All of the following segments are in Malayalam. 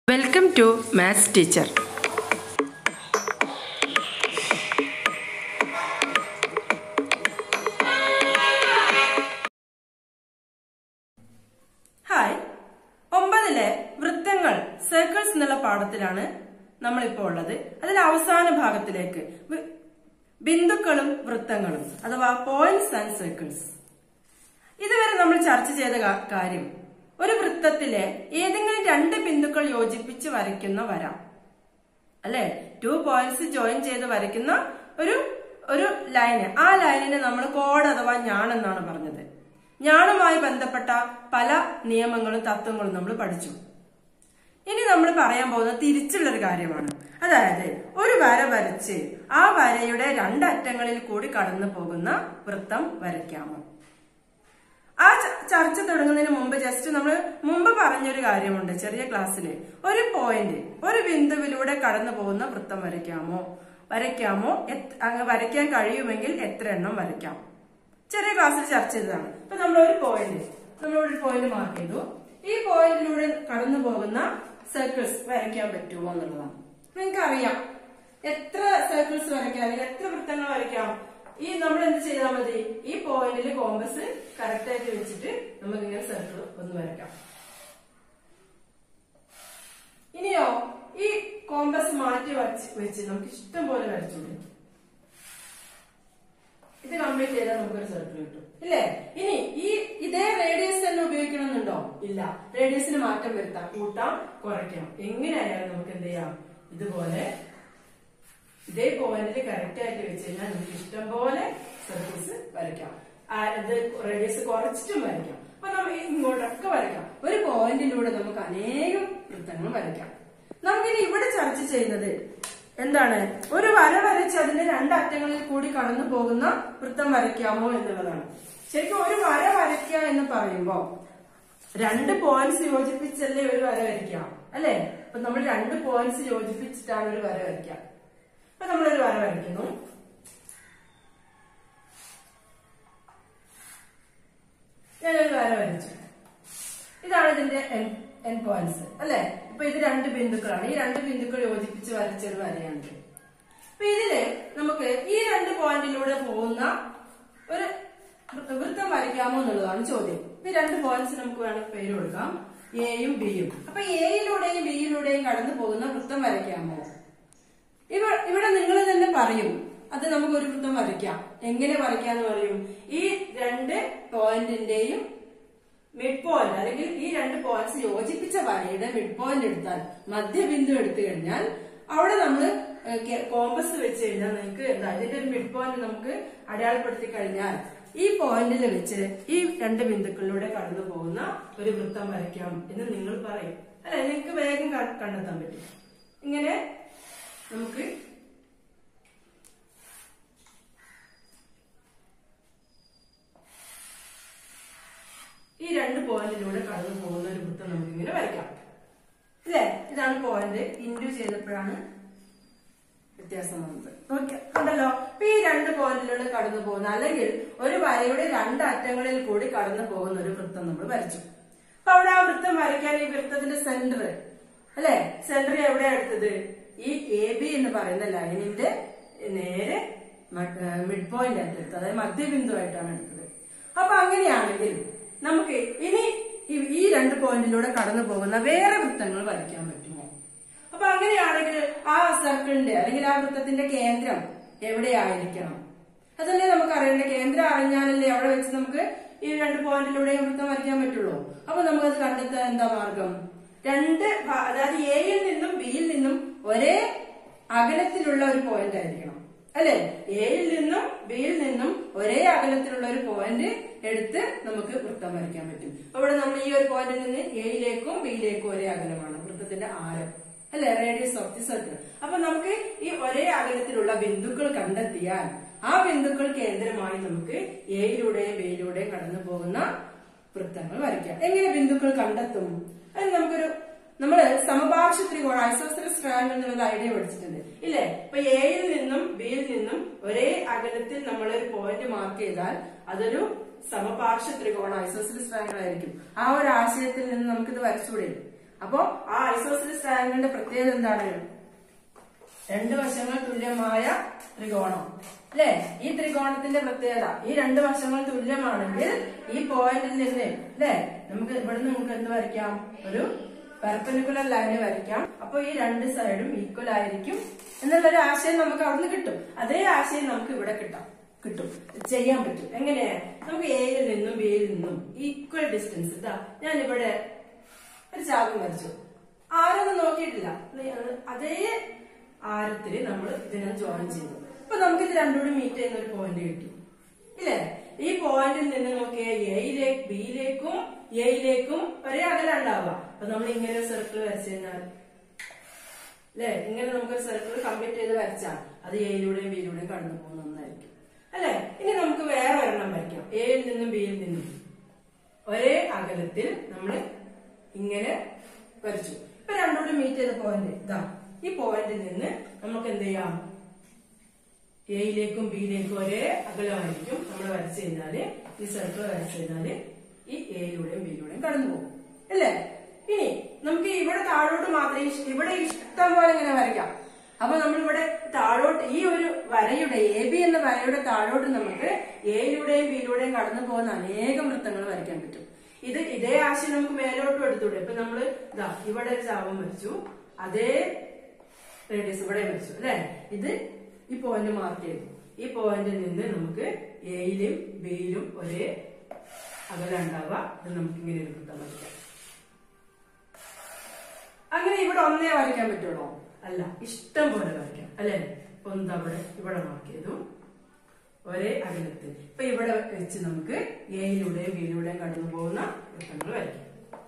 welcome to maths teacher hi ഒമ്പതിലെ വൃത്തങ്ങൾ സർക്കിൾസ് എന്നുള്ള പാഠത്തിലാണ് നമ്മളിപ്പോൾ ഉള്ളത് അതിൽ അവസാന ഭാഗത്തിലേക്ക് വി- ബിന്ദുക്കളും വൃത്തങ്ങളും അഥവാ പോയിന്റ്സ് ആൻഡ് സർക്കിൾസ് ഇതുവരെ നമ്മൾ ചർച്ച ചെയ്ത കാ- കാര്യം ഒരു വൃത്തത്തിലെ ഏതെങ്കിലും രണ്ട് ബിന്ദുക്കൾ യോജിപ്പിച്ച് വരയ്ക്കുന്ന വര അല്ലെ ടു പോയിന്റ്സ് ജോയിൻ ചെയ്ത് വരയ്ക്കുന്ന ഒരു ഒരു ലൈന് ആ ലൈനിനെ നമ്മൾ കോഡ് അഥവാ ഞാൺ എന്നാണ് പറഞ്ഞത് ഞാണുമായി ബന്ധപ്പെട്ട പല നിയമങ്ങളും തത്വങ്ങളും നമ്മൾ പഠിച്ചു ഇനി നമ്മൾ പറയാൻ പോകുന്നത് തിരിച്ചുള്ളൊരു കാര്യമാണ് അതായത് ഒരു വര വരച്ച് ആ വരയുടെ രണ്ടറ്റങ്ങളിൽ കൂടി കടന്നു പോകുന്ന വൃത്തം വരയ്ക്കാമോ ആ ച- ചർച്ച തുടങ്ങുന്നതിന് മുമ്പ് ജസ്റ്റ് നമ്മൾ മുമ്പ് പറഞ്ഞൊരു കാര്യമുണ്ട് ചെറിയ ക്ലാസ്സിൽ ഒരു പോയിന്റ് ഒരു ബിന്ദുവിലൂടെ കടന്നു പോകുന്ന വൃത്തം വരയ്ക്കാമോ വരയ്ക്കാമോ എത്- അങ്ങ് വരയ്ക്കാൻ കഴിയുമെങ്കിൽ എത്ര എണ്ണം വരയ്ക്കാം ചെറിയ ക്ലാസ്സിൽ ചർച്ച ചെയ്തതാണ് ഇപ്പൊ നമ്മൾ ഒരു പോയിന്റ് നമ്മൾ ഒരു പോയിന്റ് മാർക്ക് ചെയ്തു ഈ പോയിന്റിലൂടെ കടന്നു പോകുന്ന സർക്കിൾസ് വരയ്ക്കാൻ പറ്റുമോ എന്നുള്ളതാണ് നിങ്ങൾക്ക് അറിയാം എത്ര സർക്കിൾസ് വരയ്ക്കാം അല്ലെങ്കിൽ എത്ര വൃത്തങ്ങൾ വരയ്ക്കാം ഈ നമ്മൾ എന്ത് ചെയ്താൽ മതി ഈ പോയിന്റിൽ കോമ്പസ് കറക്റ്റ് ആയിട്ട് വെച്ചിട്ട് നമുക്ക് ഇങ്ങനെ സർക്കിൾ ഒന്ന് വരയ്ക്കാം ഇനിയോ ഈ കോമ്പസ് മാറ്റി വരച്ച് വെച്ച് നമുക്ക് ഇഷ്ടം പോലെ വരച്ചൂടെ ഇത് കംപ്ലീറ്റ് ചെയ്താൽ നമുക്കൊരു സർക്കിൾ കിട്ടും ഇല്ലേ ഇനി ഈ ഇതേ റേഡിയസ് തന്നെ ഉപയോഗിക്കണമെന്നുണ്ടോ ഇല്ല റേഡിയസിന് മാറ്റം വരുത്താം കൂട്ടാം കുറയ്ക്കാം എങ്ങനെയായാലും നമുക്ക് എന്ത് ചെയ്യാം ഇതുപോലെ ഇതേ പോയിന്റിൽ കറക്റ്റ് ആയിട്ട് വെച്ച് കഴിഞ്ഞാൽ നമുക്ക് ഇഷ്ടം പോലെ സർക്കിൾസ് വരയ്ക്കാം ആ, ഇത് റേഡിയസ് കുറച്ചിട്ടും വരയ്ക്കാം അപ്പൊ നമ്മൾ ഇങ്ങോട്ടൊക്കെ വരയ്ക്കാം ഒരു പോയിന്റിലൂടെ നമുക്ക് അനേകം വൃത്തങ്ങൾ വരയ്ക്കാം നമുക്കിനി ഇവിടെ ചർച്ച ചെയ്യുന്നത് എന്താണ് ഒരു വര വരച്ച് അതിന്റെ രണ്ടറ്റങ്ങളിൽ കൂടി കടന്നു പോകുന്ന വൃത്തം വരയ്ക്കാമോ എന്നുള്ളതാണ് ശരിക്കും ഒരു വര വരയ്ക്കുക എന്ന് പറയുമ്പോ രണ്ട് പോയിന്റ്സ് യോജിപ്പിച്ചല്ലേ ഒരു വര വരയ്ക്കാം അല്ലെ അപ്പൊ നമ്മൾ രണ്ട് പോയിന്റ്സ് യോജിപ്പിച്ചിട്ടാണ് ഒരു വര വരയ്ക്കുക അപ്പൊ നമ്മളൊരു വര വരയ്ക്കുന്നു ഞാനൊരു വര വരച്ചു ഇതാണ് ഇതിന്റെ എൻ പോയിന്റ്സ് അല്ലെ ഇപ്പൊ ഇത് രണ്ട് ബിന്ദുക്കളാണ് ഈ രണ്ട് ബിന്ദുക്കൾ യോജിപ്പിച്ച് വരച്ച ഒരു വരയാണിത് അപ്പൊ ഇതില് നമുക്ക് ഈ രണ്ട് പോയിന്റിലൂടെ പോകുന്ന ഒരു വൃ- വൃത്തം വരയ്ക്കാമോ എന്നുള്ളതാണ് ചോദ്യം ഈ രണ്ട് പോയിന്റ്സ് നമുക്ക് വേണം പേര് കൊടുക്കാം എയും ബിയും അപ്പൊ എയിലൂടെയും ബിയിലൂടെയും കടന്നു പോകുന്ന വൃത്തം വരയ്ക്കാമോ ഇവ ഇവിടെ നിങ്ങൾ തന്നെ പറയും അത് നമുക്ക് ഒരു വൃത്തം വരയ്ക്കാം എങ്ങനെ വരയ്ക്കാന്ന് പറയും ഈ രണ്ട് പോയിന്റിന്റെയും മിഡ് പോയിന്റ് അല്ലെങ്കിൽ ഈ രണ്ട് പോയിന്റ്സ് യോജിപ്പിച്ച വരയുടെ മിഡ് പോയിന്റ് എടുത്താൽ മധ്യബിന്ദു എടുത്തു കഴിഞ്ഞാൽ അവിടെ നമ്മൾ കോമ്പസ് വെച്ച് കഴിഞ്ഞാൽ നിങ്ങൾക്ക് എന്താ ഇതിന്റെ ഒരു മിഡ് പോയിന്റ് നമുക്ക് അടയാളപ്പെടുത്തി കഴിഞ്ഞാൽ ഈ പോയിന്റിൽ വെച്ച് ഈ രണ്ട് ബിന്ദുക്കളിലൂടെ കടന്നു പോകുന്ന ഒരു വൃത്തം വരയ്ക്കാം എന്ന് നിങ്ങൾ പറയും അല്ലെ നിങ്ങൾക്ക് വേഗം ക- കണ്ടെത്താൻ പറ്റും ഇങ്ങനെ നമുക്ക് ഈ രണ്ട് പോയിന്റിലൂടെ കടന്നു പോകുന്ന ഒരു വൃത്തം നമുക്ക് ഇങ്ങനെ വരയ്ക്കാം ഇല്ലേ ഇതാണ് പോയിന്റ് ഇൻഡു ചെയ്തപ്പോഴാണ് വ്യത്യാസം വന്നത് ഓക്കെ ഉണ്ടല്ലോ അപ്പൊ ഈ രണ്ട് പോയിന്റിലൂടെ കടന്നു പോകുന്ന അല്ലെങ്കിൽ ഒരു വരയുടെ രണ്ട് അറ്റങ്ങളിൽ കൂടി കടന്നു പോകുന്ന ഒരു വൃത്തം നമ്മൾ വരച്ചു അപ്പൊ അവിടെ ആ വൃത്തം വരയ്ക്കാൻ ഈ വൃത്തത്തിന്റെ സെന്റർ അല്ലെ സെന്റർ എവിടെയാ എടുത്തത് ഈ എ ബി എന്ന് പറയുന്ന ലൈനിന്റെ നേരെ മിഡ് പോയിന്റ് ആയിട്ട് എടുത്തത് അതായത് മധ്യബിന്ദു ആയിട്ടാണ് എടുത്തത് അപ്പൊ അങ്ങനെയാണെങ്കിൽ നമുക്ക് ഇനി ഈ- ഈ രണ്ട് പോയിന്റിലൂടെ കടന്നു പോകുന്ന വേറെ വൃത്തങ്ങൾ വരയ്ക്കാൻ പറ്റുമോ അപ്പൊ അങ്ങനെയാണെങ്കിൽ ആ സർക്കിളിന്റെ അല്ലെങ്കിൽ ആ വൃത്തത്തിന്റെ കേന്ദ്രം എവിടെയായിരിക്കണം അതല്ലേ നമുക്ക് അറിയേണ്ട കേന്ദ്രം അറിഞ്ഞാലല്ലേ അവിടെ വെച്ച് നമുക്ക് ഈ രണ്ട് പോയിന്റിലൂടെയും വൃത്തം വരയ്ക്കാൻ പറ്റുള്ളൂ അപ്പൊ നമുക്കത് കണ്ടെത്താൻ എന്താ മാർഗം രണ്ട് ഭ- അതായത് എയിൽ നിന്നും ബിയിൽ നിന്നും ഒരേ അകലത്തിലുള്ള ഒരു പോയിന്റ് ആയിരിക്കണം അല്ലെ എയിൽ നിന്നും ബിയിൽ നിന്നും ഒരേ അകലത്തിലുള്ള ഒരു പോയിന്റ് എടുത്ത് നമുക്ക് വൃത്തം വരയ്ക്കാൻ പറ്റും അപ്പൊ ഇവിടെ നമ്മൾ ഈ ഒരു പോയിന്റിൽ നിന്ന് എയിലേക്കും ബിയിലേക്കും ഒരേ അകലമാണ് വൃത്തത്തിന്റെ ആരം അല്ലെ റേഡിയസ് ഓഫ് ദി സർക്കിൾ അപ്പൊ നമുക്ക് ഈ ഒരേ അകലത്തിലുള്ള ബിന്ദുക്കൾ കണ്ടെത്തിയാൽ ആ ബിന്ദുക്കൾ കേന്ദ്രമായി നമുക്ക് എയിലൂടെയും ബിയിലൂടെയും കടന്നു പോകുന്ന വൃത്തങ്ങൾ വരയ്ക്കാം എങ്ങനെ ബിന്ദുക്കൾ കണ്ടെത്തും അത് നമുക്കൊരു നമ്മള് സമപാർശ്വ ത്രികോണം ഐസോസെലസ് ട്രയാങ്കിൾ എന്നുള്ള ഐഡിയ പഠിച്ചിട്ടുണ്ട് ഇല്ലേ അപ്പൊ എയിൽ നിന്നും ബിയിൽ നിന്നും ഒരേ അകലത്തിൽ നമ്മൾ ഒരു പോയിന്റ് മാർക്ക് ചെയ്താൽ അതൊരു സമപാർശ്വ ത്രികോണം ഐസോസെലസ് ട്രയാങ്കിൾ ആയിരിക്കും ആ ഒരു ആശയത്തിൽ നിന്ന് നമുക്കിത് വരച്ചുകൂടെ അപ്പോ ആ ഐസോസെലസ് ട്രയാങ്കിളിന്റെ പ്രത്യേകത എന്താണ് രണ്ട് വശങ്ങൾ തുല്യമായ ത്രികോണം അല്ലെ ഈ ത്രികോണത്തിന്റെ പ്രത്യേകത ഈ രണ്ട് വശങ്ങൾ തുല്യമാണെങ്കിൽ ഈ പോയിന്റിൽ നിന്ന് അല്ലെ നമുക്ക് ഇവിടുന്ന് നമുക്ക് എന്ത് വരയ്ക്കാം ഒരു പെർപ്പനിക്കുലർ ലൈന് വരയ്ക്കാം അപ്പൊ ഈ രണ്ട് സൈഡും ഈക്വൽ ആയിരിക്കും എന്നുള്ളൊരു ആശയം നമുക്ക് അവിടുന്ന് കിട്ടും അതേ ആശയം നമുക്ക് ഇവിടെ കിട്ടാം കിട്ടും ചെയ്യാൻ പറ്റും എങ്ങനെ നമുക്ക് എയിൽ നിന്നും ബിയിൽ നിന്നും ഈക്വൽ ഡിസ്റ്റൻസ് ഇതാ ഞാൻ ഇവിടെ ഒരു ചാപം വരച്ചു ആരൊന്നും നോക്കിയിട്ടില്ല അതേ ആരത്തില് നമ്മൾ ഇതിനെ ജോയിൻ ചെയ്തു അപ്പൊ നമുക്ക് ഇത് രണ്ടുകൂടി മീറ്റ് ചെയ്യുന്ന ഒരു പോയിന്റ് കിട്ടി ഇല്ലേ ഈ പോയിന്റിൽ നിന്ന് നോക്കിയ എയിലേക്ക് ബിയിലേക്കും എയിലേക്കും ഒരേ അകലം ഉണ്ടാവുക അപ്പൊ നമ്മൾ ഇങ്ങനെ ഒരു സർക്കിൾ വരച്ചു കഴിഞ്ഞാൽ അല്ലെ ഇങ്ങനെ നമുക്കൊരു സർക്കിൾ കംപ്ലീറ്റ് ചെയ്ത് വരച്ചാൽ അത് എയിലൂടെയും ബിയിലൂടെയും കടന്നു പോകുന്ന ഒന്നായിരിക്കും അല്ലെ ഇനി നമുക്ക് വേറെ ഒരെണ്ണം വരയ്ക്കാം എയിൽ നിന്നും ബിയിൽ നിന്നും ഒരേ അകലത്തിൽ നമ്മൾ ഇങ്ങനെ വരച്ചു ഇപ്പൊ രണ്ടുകൂടി മീറ്റ് ചെയ്ത പോയിന്റ് ഇതാ ഈ പോയിന്റിൽ നിന്ന് നമുക്ക് എന്ത് ചെയ്യാം എയിലേക്കും ബിയിലേക്കും ഒരേ അകലമായിരിക്കും നമ്മൾ വരച്ചു കഴിഞ്ഞാല് ഈ സർക്കിൾ വരച്ചു കഴിഞ്ഞാല് ഈ എയിലൂടെയും ബിയിലൂടെയും കടന്നു പോകും അല്ലേ ഇനി നമുക്ക് ഇവിടെ താഴോട്ട് മാത്രമേ ഇഷ്- ഇവിടെ ഇഷ്ടം പോലെ ഇങ്ങനെ വരയ്ക്കാം അപ്പൊ നമ്മളിവിടെ താഴോട്ട് ഈ ഒരു വരയുടെ എ ബി എന്ന വരയുടെ താഴോട്ട് നമുക്ക് എയിലൂടെയും ബിയിലൂടെയും കടന്നു പോകുന്ന അനേകം വൃത്തങ്ങൾ വരയ്ക്കാൻ പറ്റും ഇത് ഇതേ ആശയം നമുക്ക് മേലോട്ടും എടുത്തൂടെ ഇപ്പൊ നമ്മള് ഇതാ ഇവിടെ ഒരു ചാപം വരച്ചു അതേ റേഡിയസ് ഇവിടെ വരച്ചു അല്ലെ ഇത് ഈ പോയിന്റ് മാർക്ക് ചെയ്തു ഈ പോയിന്റിൽ നിന്ന് നമുക്ക് എയിലും ബിയിലും ഒരേ അകലം ഉണ്ടാവുക ഇത് നമുക്ക് ഇങ്ങനെ ഒരു വൃത്തം വരയ്ക്കാം അങ്ങനെ ഇവിടെ ഒന്നേ വരയ്ക്കാൻ പറ്റുള്ളൂ അല്ല ഇഷ്ടം പോലെ വരയ്ക്കാം അല്ലെ ഇപ്പൊ എന്താ ഇവിടെ ഇവിടെ മാർക്ക് ചെയ്തു ഒരേ അകലത്തിൽ ഇപ്പൊ ഇവിടെ വെച്ച് നമുക്ക് എയിലൂടെയും ബിയിലൂടെയും കടന്നു പോകുന്ന വൃത്തങ്ങൾ വരയ്ക്കാം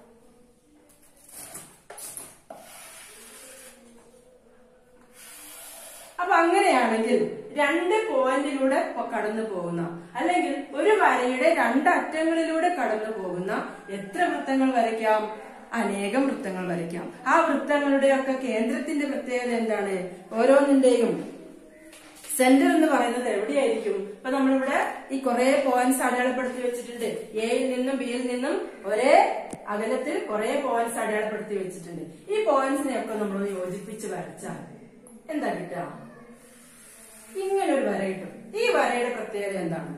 അപ്പൊ അങ്ങനെയാണെങ്കിൽ രണ്ട് പോയിന്റിലൂടെ പൊ- കടന്നു പോകുന്ന അല്ലെങ്കിൽ ഒരു വരയുടെ രണ്ട് അറ്റങ്ങളിലൂടെ കടന്നു പോകുന്ന എത്ര വൃത്തങ്ങൾ വരയ്ക്കാം അനേകം വൃത്തങ്ങൾ വരയ്ക്കാം ആ വൃത്തങ്ങളുടെ ഒക്കെ കേന്ദ്രത്തിന്റെ പ്രത്യേകത എന്താണ് ഓരോന്നിന്റെയും സെന്റർ എന്ന് പറയുന്നത് എവിടെയായിരിക്കും ഇപ്പൊ നമ്മളിവിടെ ഈ കുറെ പോയിന്റ്സ് അടയാളപ്പെടുത്തി വെച്ചിട്ടുണ്ട് എയിൽ നിന്നും ബിയിൽ നിന്നും ഒരേ അകലത്തിൽ കുറെ പോയിന്റ്സ് അടയാളപ്പെടുത്തി വെച്ചിട്ടുണ്ട് ഈ പോയിന്റ്സിനെ ഒക്കെ നമ്മൾ യോജിപ്പിച്ച് വരച്ചാൽ എന്താ കിട്ടുക ഇങ്ങനെ ഒരു വര കിട്ടും ഈ വരയുടെ പ്രത്യേകത എന്താണ്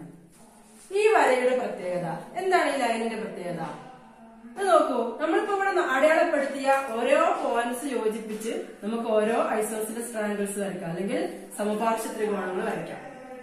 ഈ വരയുടെ പ്രത്യേകത എന്താണ് ഈ ലൈനിന്റെ പ്രത്യേകത ഇത് നോക്കൂ നമ്മളിപ്പോ ഇവിടെ ന- അടയാളപ്പെടുത്തിയ ഓരോ പോയിന്റ്സ് യോജിപ്പിച്ച് നമുക്ക് ഓരോ ഐസോസിലസ് ട്രയാങ്കിൾസ് വരയ്ക്കാം അല്ലെങ്കിൽ സമപാർശ്വ ത്രികോണങ്ങൾ വരയ്ക്കാം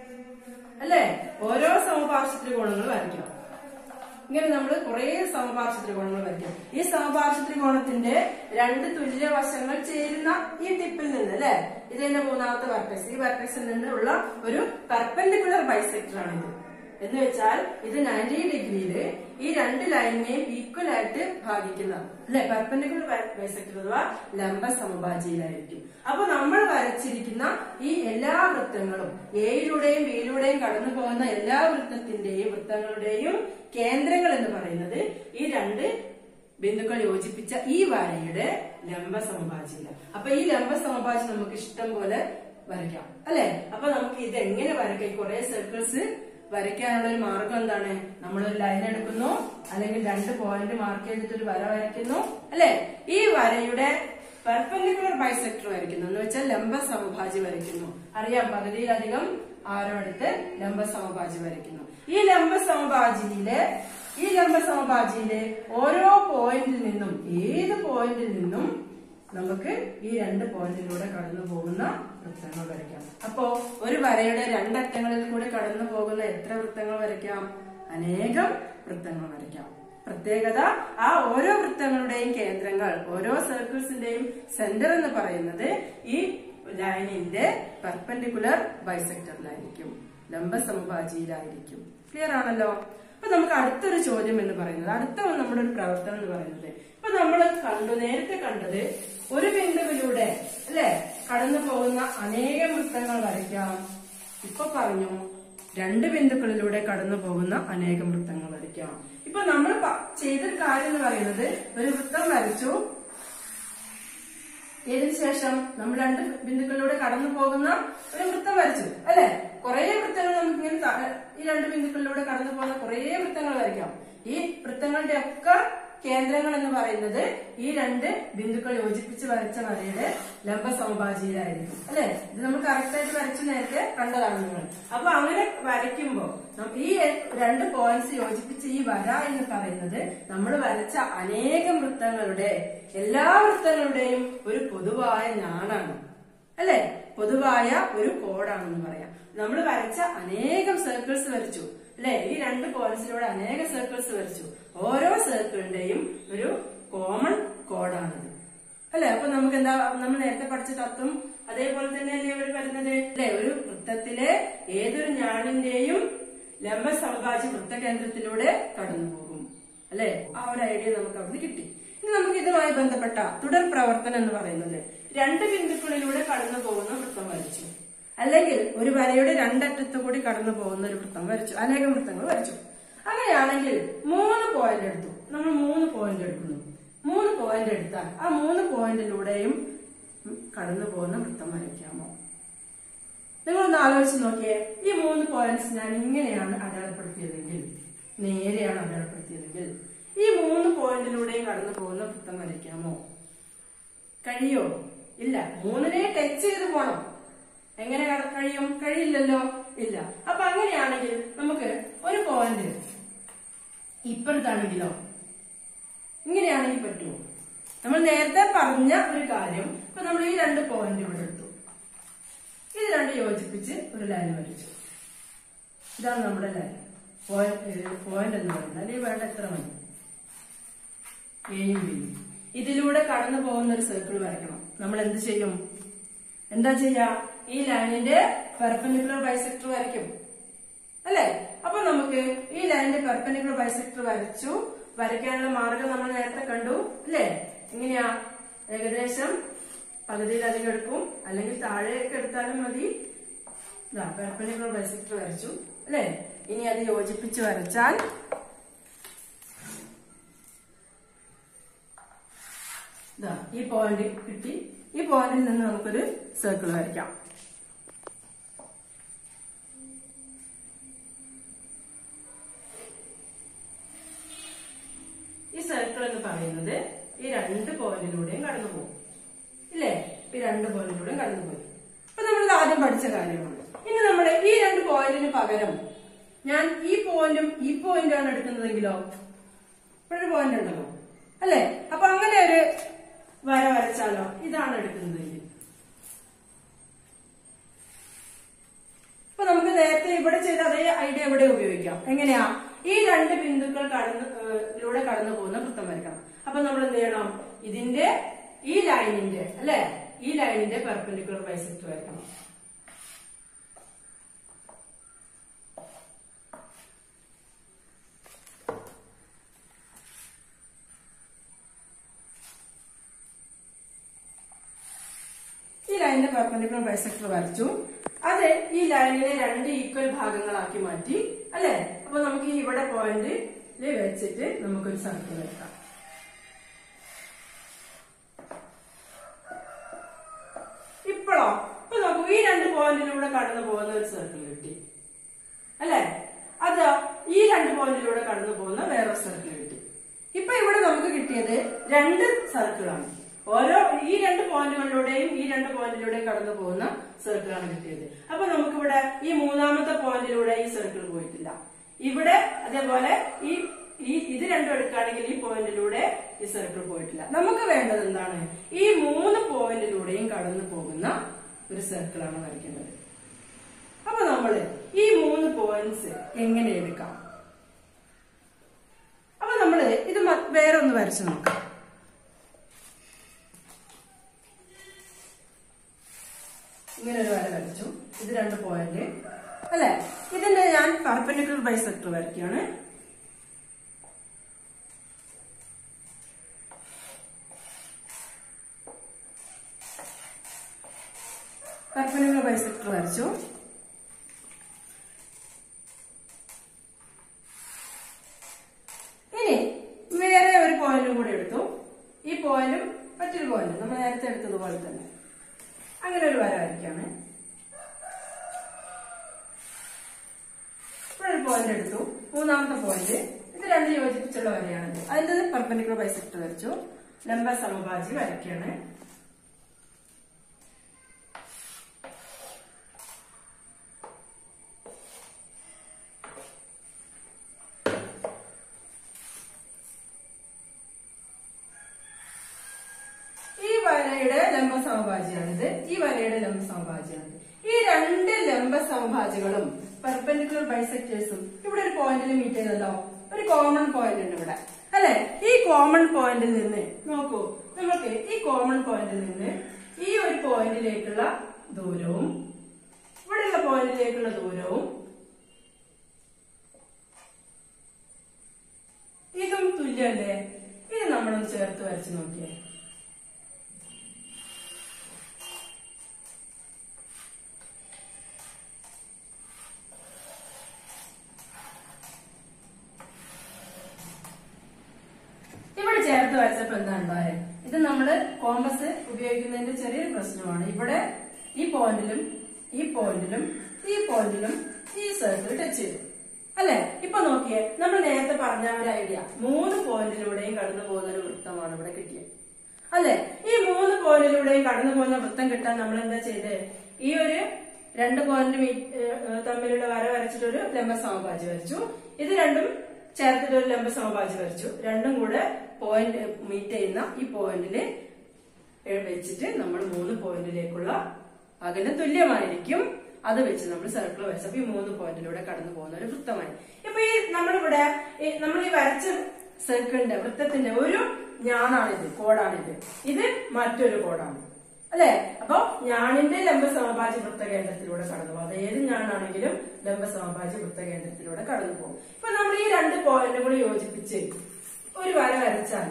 അല്ലേ ഓരോ സമപാർശ്വ ത്രികോണങ്ങൾ വരയ്ക്കാം ഇങ്ങനെ നമ്മൾ കുറെ സമപാർശ്വ ത്രികോണങ്ങൾ വരയ്ക്കാം ഈ സമപാർശ്വ ത്രികോണത്തിന്റെ രണ്ട് തുല്യ വശങ്ങൾ ചേരുന്ന ഈ ടിപ്പിൽ നിന്ന് അല്ലെ ഇതിന്റെ മൂന്നാമത്തെ വർട്ടക്സ് ഈ വർട്ടക്സിൽ നിന്നുള്ള ഒരു പെർപെൻഡിക്കുലർ ബൈസെക്ടർ ആണ് ഇത് എന്ന് വെച്ചാൽ ഇത് നയൻറ്റി ഡിഗ്രിയില് ഈ രണ്ട് ലൈനിനെയും ഈക്വൽ ആയിട്ട് ഭാഗിക്കുന്ന അല്ലെ പെർപെൻഡിക്കുലർ ബൈസെക്ടർ അഥവാ ലംബ സമഭാജിയിലായിരിക്കും അപ്പൊ നമ്മൾ വരച്ചിരിക്കുന്ന ഈ എല്ലാ വൃത്തങ്ങളും എയിലൂടെയും ബിയിലൂടെയും കടന്നു പോകുന്ന എല്ലാ വൃത്തത്തിന്റെയും വൃത്തങ്ങളുടെയും കേന്ദ്രങ്ങൾ എന്ന് പറയുന്നത് ഈ രണ്ട് ബിന്ദുക്കൾ യോജിപ്പിച്ച ഈ വരയുടെ ലംബ സമഭാജിയില അപ്പൊ ഈ ലംബ സമഭാജി നമുക്ക് ഇഷ്ടം പോലെ വരയ്ക്കാം അല്ലെ അപ്പൊ നമുക്ക് ഇത് എങ്ങനെ വരയ്ക്കാം ഈ കുറെ സർക്കിൾസ് വരയ്ക്കാനുള്ള ഒരു മാർഗം എന്താണ് നമ്മളൊരു ലൈൻ എടുക്കുന്നു അല്ലെങ്കിൽ രണ്ട് പോയിന്റ് മാർക്ക് ചെയ്തിട്ട് ഒരു വര വരയ്ക്കുന്നു അല്ലെ ഈ വരയുടെ പെർപെൻഡിക്കുലർ ബൈസെക്ടർ വരയ്ക്കുന്നു എന്ന് വെച്ചാൽ ലംബ സമഭാജി വരയ്ക്കുന്നു അറിയാം പകുതിയിലധികം ആരോ എടുത്ത് ലംബ സമഭാജി വരയ്ക്കുന്നു ഈ ലംബ സമഭാജിയിലെ ഈ ലംബ സമഭാജിയിലെ ഓരോ പോയിന്റിൽ നിന്നും ഏത് പോയിന്റിൽ നിന്നും നമുക്ക് ഈ രണ്ട് പോയിന്റിലൂടെ കടന്നു പോകുന്ന വൃത്തങ്ങൾ വരയ്ക്കാം അപ്പോ ഒരു വരയുടെ രണ്ടറ്റങ്ങളിൽ കൂടി കടന്നു പോകുന്ന എത്ര വൃത്തങ്ങൾ വരയ്ക്കാം അനേകം വൃത്തങ്ങൾ വരയ്ക്കാം പ്രത്യേകത ആ ഓരോ വൃത്തങ്ങളുടെയും കേന്ദ്രങ്ങൾ ഓരോ സർക്കിൾസിന്റെയും സെന്റർ എന്ന് പറയുന്നത് ഈ ലൈനിന്റെ പെർപെൻഡിക്കുലർ ബൈസെക്ടറിലായിരിക്കും ലംബ സമഭാജിയിലായിരിക്കും ക്ലിയർ ആണല്ലോ അപ്പൊ നമുക്ക് അടുത്തൊരു ചോദ്യം എന്ന് പറയുന്നത് അടുത്ത നമ്മുടെ ഒരു പ്രവർത്തനം എന്ന് പറയുന്നത് ഇപ്പൊ നമ്മൾ കണ്ടു നേരത്തെ കണ്ടത് ഒരു ബിന്ദുവിലൂടെ അല്ലെ കടന്നു പോകുന്ന അനേകം വൃത്തങ്ങൾ വരയ്ക്കാം ഇപ്പൊ പറഞ്ഞു രണ്ട് ബിന്ദുക്കളിലൂടെ കടന്നു പോകുന്ന അനേകം വൃത്തങ്ങൾ വരയ്ക്കാം ഇപ്പൊ നമ്മൾ പ- ചെയ്തൊരു കാര്യം എന്ന് പറയുന്നത് ഒരു വൃത്തം വരച്ചു ഇതിനു ശേഷം നമ്മൾ രണ്ട് ബിന്ദുക്കളിലൂടെ കടന്നു പോകുന്ന ഒരു വൃത്തം വരച്ചു അല്ലെ കുറെ വൃത്തങ്ങൾ നമുക്ക് ഇങ്ങനെ ത- ഈ രണ്ട് ബിന്ദുക്കളിലൂടെ കടന്നു പോകുന്ന കുറെ വൃത്തങ്ങൾ വരയ്ക്കാം ഈ വൃത്തങ്ങളുടെ ഒക്കെ കേന്ദ്രങ്ങൾ എന്ന് പറയുന്നത് ഈ രണ്ട് ബിന്ദുക്കൾ യോജിപ്പിച്ച് വരച്ച വരയുടെ ലംബ സമഭാജിയിലായിരിക്കും അല്ലെ ഇത് നമ്മൾ കറക്റ്റ് ആയിട്ട് വരച്ച് നേരത്തെ കണ്ടതാണ് നിങ്ങൾ അപ്പൊ അങ്ങനെ വരയ്ക്കുമ്പോ നം- ഈ രണ്ട് പോയിന്റ്സ് യോജിപ്പിച്ച് ഈ വര എന്ന് പറയുന്നത് നമ്മൾ വരച്ച അനേകം വൃത്തങ്ങളുടെ എല്ലാ വൃത്തങ്ങളുടെയും ഒരു പൊതുവായ ഞാണാണ് അല്ലെ പൊതുവായ ഒരു കോഡാണെന്ന് പറയാം നമ്മൾ വരച്ച അനേകം സർക്കിൾസ് വരച്ചു അല്ലെ ഈ രണ്ട് പോയിന്റ്സിലൂടെ അനേകം സർക്കിൾസ് വരച്ചു ഓരോ സർക്കിളിന്റെയും ഒരു കോമൺ കോഡാണിത് അല്ലെ അപ്പൊ നമുക്ക് എന്താ നമ്മൾ നേരത്തെ പഠിച്ച തത്വം അതേപോലെ തന്നെ അല്ലേ ഇവിടെ വരുന്നത് അല്ലെ ഒരു വൃത്തത്തിലെ ഏതൊരു ഞാണിന്റെയും ലംബ സമഭാജി വൃത്തകേന്ദ്രത്തിലൂടെ കടന്നു പോകും അല്ലെ ആ ഒരു ഐഡിയ നമുക്ക് അവിടുന്ന് കിട്ടി ഇനി നമുക്ക് ഇതുമായി ബന്ധപ്പെട്ട തുടർ പ്രവർത്തനം എന്ന് പറയുന്നത് രണ്ട് ബിന്ദുക്കളിലൂടെ കടന്നു പോകുന്ന വൃത്തം വരച്ചു അല്ലെങ്കിൽ ഒരു വരയുടെ രണ്ടറ്റത്ത് കൂടി കടന്നു പോകുന്ന ഒരു വൃത്തം വരച്ചു അനേകം വൃത്തങ്ങൾ വരച്ചു അങ്ങനെയാണെങ്കിൽ മൂന്ന് പോയിന്റ് എടുത്തു നമ്മൾ മൂന്ന് പോയിന്റ് എടുക്കുന്നു മൂന്ന് പോയിന്റ് എടുത്താൽ ആ മൂന്ന് പോയിന്റിലൂടെയും കടന്നു പോകുന്ന വൃത്തം വരയ്ക്കാമോ നിങ്ങളൊന്ന് ആലോചിച്ച് നോക്കിയേ ഈ മൂന്ന് പോയിന്റ്സ് ഞാൻ ഇങ്ങനെയാണ് അടയാളപ്പെടുത്തിയതെങ്കിൽ നേരെയാണ് അടയാളപ്പെടുത്തിയതെങ്കിൽ ഈ മൂന്ന് പോയിന്റിലൂടെയും കടന്നു പോകുന്ന വൃത്തം വരയ്ക്കാമോ കഴിയോ ഇല്ല മൂന്നിനെ ടച്ച് ചെയ്ത് പോണം എങ്ങനെ കട- കഴിയും കഴിയില്ലല്ലോ ഇല്ല അപ്പൊ അങ്ങനെയാണെങ്കിൽ നമുക്ക് ഒരു പോയിന്റ് ഇപ്പുറത്താണെങ്കിലോ ഇങ്ങനെയാണെങ്കിൽ പറ്റുമോ നമ്മൾ നേരത്തെ പറഞ്ഞ ഒരു കാര്യം ഇപ്പൊ നമ്മൾ ഈ രണ്ട് പോയിന്റ് ഇവിടെ എടുത്തു ഇത് രണ്ട് യോജിപ്പിച്ച് ഒരു ലൈൻ വരച്ചു ഇതാണ് നമ്മുടെ ലൈൻ പോയിന്റ് എന്ന് പറയുന്നത് അല്ലെങ്കിൽ വേണ്ട എത്ര മതി എയും ബിയും ഇതിലൂടെ കടന്നു പോകുന്ന ഒരു സർക്കിൾ വരയ്ക്കണം നമ്മൾ എന്ത് ചെയ്യും എന്താ ചെയ്യാ ഈ ലൈനിന്റെ പെർപെൻഡിക്കുലർ ബൈസെക്ടർ വരയ്ക്കും അല്ലെ അപ്പൊ നമുക്ക് ഈ ലൈനിന്റെ പെർപെൻഡിക്കുലർ ബൈസെക്ടർ വരച്ചു വരയ്ക്കാനുള്ള മാർഗം നമ്മൾ നേരത്തെ കണ്ടു അല്ലെ എങ്ങനെയാ ഏകദേശം പകുതിയിലധികം എടുക്കും അല്ലെങ്കിൽ താഴെയൊക്കെ എടുത്താലും മതി പെർപെൻഡിക്കുലർ ബൈസെക്ടർ വരച്ചു അല്ലെ ഇനി അത് യോജിപ്പിച്ച് വരച്ചാൽ ദാ ഈ പോയിന്റ് കിട്ടി ഈ പോയിന്റിൽ നിന്ന് നമുക്കൊരു സർക്കിൾ വരയ്ക്കാം ഈ സർക്കിൾ എന്ന് പറയുന്നത് ഈ രണ്ട് പോയിന്റിലൂടെയും കടന്നു പോകും ഇല്ലേ ഈ രണ്ട് പോയിന്റിലൂടെയും കടന്നു പോകും അപ്പൊ നമ്മൾ ആദ്യം പഠിച്ച കാര്യമാണ് ഇനി നമ്മൾ ഈ രണ്ട് പോയിന്റിന് പകരം ഞാൻ ഈ പോയിന്റും ഈ പോയിന്റും ആണ് എടുക്കുന്നതെങ്കിലോ ഇവിടെ ഒരു പോയിന്റ് ഉണ്ടല്ലോ അല്ലെ അപ്പൊ അങ്ങനെ ഒരു വര വരച്ചാലോ ഇതാണ് എടുക്കുന്നതെങ്കിൽ അപ്പൊ നമുക്ക് നേരത്തെ ഇവിടെ ചെയ്ത അതേ ഐഡിയ ഇവിടെ ഉപയോഗിക്കാം എങ്ങനെയാ ഈ രണ്ട് ബിന്ദുക്കൾ കടന്ന് ഏഹ്, ലൂടെ കടന്നു പോകുന്ന വൃത്തം വരയ്ക്കണം അപ്പൊ നമ്മൾ എന്ത് ചെയ്യണം ഇതിന്റെ ഈ ലൈനിന്റെ അല്ലെ ഈ ലൈനിന്റെ പെർപെൻഡിക്കുലർ ബൈസെക്ട് വരയ്ക്കണം ഈ ലൈനിന്റെ പെർപെൻഡിക്കുലർ ബൈസെക്ടർ വരച്ചു അത് ഈ ലൈനിനെ രണ്ട് ഈക്വൽ ഭാഗങ്ങളാക്കി മാറ്റി അല്ലെ അപ്പൊ നമുക്ക് ഈ ഇവിടെ പോയിന്റ് വെച്ചിട്ട് നമുക്കൊരു സർക്കിൾ വരക്കാം ഇപ്പോഴോ ഇപ്പൊ നോക്കൂ ഈ രണ്ട് പോയിന്റിലൂടെ കടന്നു പോകുന്ന ഒരു സർക്കിൾ കിട്ടി അല്ലെ അത് ഈ രണ്ട് പോയിന്റിലൂടെ കടന്നു പോകുന്ന വേറൊരു സർക്കിൾ കിട്ടി ഇപ്പൊ ഇവിടെ നമുക്ക് കിട്ടിയത് രണ്ട് സർക്കിളാണ് ഓരോ ഈ രണ്ട് പോയിന്റുകളിലൂടെയും ഈ രണ്ട് പോയിന്റിലൂടെയും കടന്നു പോകുന്ന സർക്കിളാണ് കിട്ടിയത് അപ്പൊ നമുക്കിവിടെ ഈ മൂന്നാമത്തെ പോയിന്റിലൂടെ ഈ സർക്കിൾ പോയിട്ടില്ല ഇവിടെ അതേപോലെ ഈ ഈ ഇത് രണ്ടും എടുക്കുകയാണെങ്കിൽ ഈ പോയിന്റിലൂടെ ഈ സർക്കിൾ പോയിട്ടില്ല നമുക്ക് വേണ്ടത് എന്താണ് ഈ മൂന്ന് പോയിന്റിലൂടെയും കടന്നു പോകുന്ന ഒരു സർക്കിളാണ് വരയ്ക്കേണ്ടത് അപ്പൊ നമ്മള് ഈ മൂന്ന് പോയിന്റ്സ് എങ്ങനെ എടുക്കാം അപ്പൊ നമ്മള് ഇത് മ- വേറെ ഒന്ന് വരച്ചു നോക്കാം ഇങ്ങനെ ഒരു വര വരച്ചു ഇത് രണ്ട് പോയിന്റ് അല്ലെ ഇതിന്റെ ഞാൻ പെർപെൻഡിക്കുലർ ബൈസെക്ടർ വരയ്ക്കുകയാണ് പെർപെൻഡിക്കുലർ ബൈസെക്ടർ വരച്ചു ഇനി വേറെ ഒരു പോയിന്റും കൂടി എടുത്തു ഈ പോയിന്റും മറ്റൊരു പോയിന്റ് നമ്മൾ നേരത്തെ എടുത്തതുപോലെ തന്നെ അങ്ങനെ ഒരു വര വരയ്ക്കാണ് ഇവിടെ ഒരു പോയിന്റ് എടുത്തു മൂന്നാമത്തെ പോയിന്റ് ഇത് രണ്ട് യോജിപ്പിച്ചുള്ള വരയാണിത് അതിന്റെ പെർപെൻഡിക്കുലർ ബൈസെക്ടർ വരച്ചു ലംബ സമഭാജി വരയ്ക്കാണ് ഈ വരയുടെ ലംബ സമഭാജിയാണിത് ഈ വരയുടെ ലംബ സമഭാജിയാണിത് ഈ രണ്ട് ലംബ സമഭാജികളും പെർപെൻഡിക്കുലർ ബൈസെക്ടേഴ്സും ഇവിടെ ഒരു പോയിന്റിൽ മീറ്റ് ചെയ്തല്ലോ ഒരു കോമൺ പോയിന്റ് ഉണ്ട് ഇവിടെ അല്ലെ ഈ കോമൺ പോയിന്റിൽ നിന്ന് നോക്കൂ നമുക്ക് ഈ കോമൺ പോയിന്റിൽ നിന്ന് ഈ ഒരു പോയിന്റിലേക്കുള്ള ദൂരവും ഇവിടെയുള്ള പോയിന്റിലേക്കുള്ള ദൂരവും ഇതും തുല്യമല്ലേ ഇത് നമ്മളൊന്ന് ചേർത്ത് വരച്ച് നോക്കിയേ ഇവിടെ ചേർത്ത് വരച്ചപ്പോ എന്താ ഉണ്ടായത് ഇത് നമ്മള് കോമ്പസ് ഉപയോഗിക്കുന്നതിന്റെ ചെറിയൊരു പ്രശ്നമാണ് ഇവിടെ ഈ പോയിന്റിലും ഈ പോയിന്റിലും ഈ പോയിന്റിലും ഈ സർക്കിൾ ടച്ച് ചെയ്തു അല്ലെ ഇപ്പൊ നോക്കിയേ നമ്മൾ നേരത്തെ പറഞ്ഞ ഒരു ഐഡിയ മൂന്ന് പോയിന്റിലൂടെയും കടന്നു പോകുന്ന ഒരു വൃത്തമാണ് ഇവിടെ കിട്ടിയത് അല്ലെ ഈ മൂന്ന് പോയിന്റിലൂടെയും കടന്നു പോകുന്ന വൃത്തം കിട്ടാൻ നമ്മൾ എന്താ ചെയ്തത് ഈ ഒരു രണ്ട് പോയിന്റ് മീ- ഏഹ് ഏഹ് തമ്മിലുള്ള വര വരച്ചിട്ട് ഒരു ലംബ സമഭാജി വരച്ചു ഇത് രണ്ടും ചേർത്തിട്ട് ഒരു ലംബ സമഭാജി വരച്ചു രണ്ടും കൂടെ പോയിന്റ് മീറ്റ് ചെയ്യുന്ന ഈ പോയിന്റില് വെച്ചിട്ട് നമ്മൾ മൂന്ന് പോയിന്റിലേക്കുള്ള അകലം തുല്യമായിരിക്കും അത് വെച്ച് നമ്മൾ സർക്കിൾ വരച്ചപ്പോ ഈ മൂന്ന് പോയിന്റിലൂടെ കടന്നു പോകുന്ന ഒരു വൃത്തമായി ഇപ്പൊ ഈ നമ്മളിവിടെ ഈ നമ്മൾ ഈ വരച്ച സർക്കിളിന്റെ വൃത്തത്തിന്റെ ഒരു ഞാണാണിത് കോഡാണിത് ഇത് മറ്റൊരു കോഡാണ് അല്ലെ അപ്പൊ ഞാണിന്റെ ലംബ സമഭാജി വൃത്തകേന്ദ്രത്തിലൂടെ കടന്നു പോകും അത് ഏത് ഞാണാണെങ്കിലും ലംബ സമഭാജി വൃത്തകേന്ദ്രത്തിലൂടെ കടന്നു പോകും ഇപ്പൊ നമ്മൾ ഈ രണ്ട് പോയിന്റും കൂടി യോജിപ്പിച്ച് ഒരു വര വരച്ചാൽ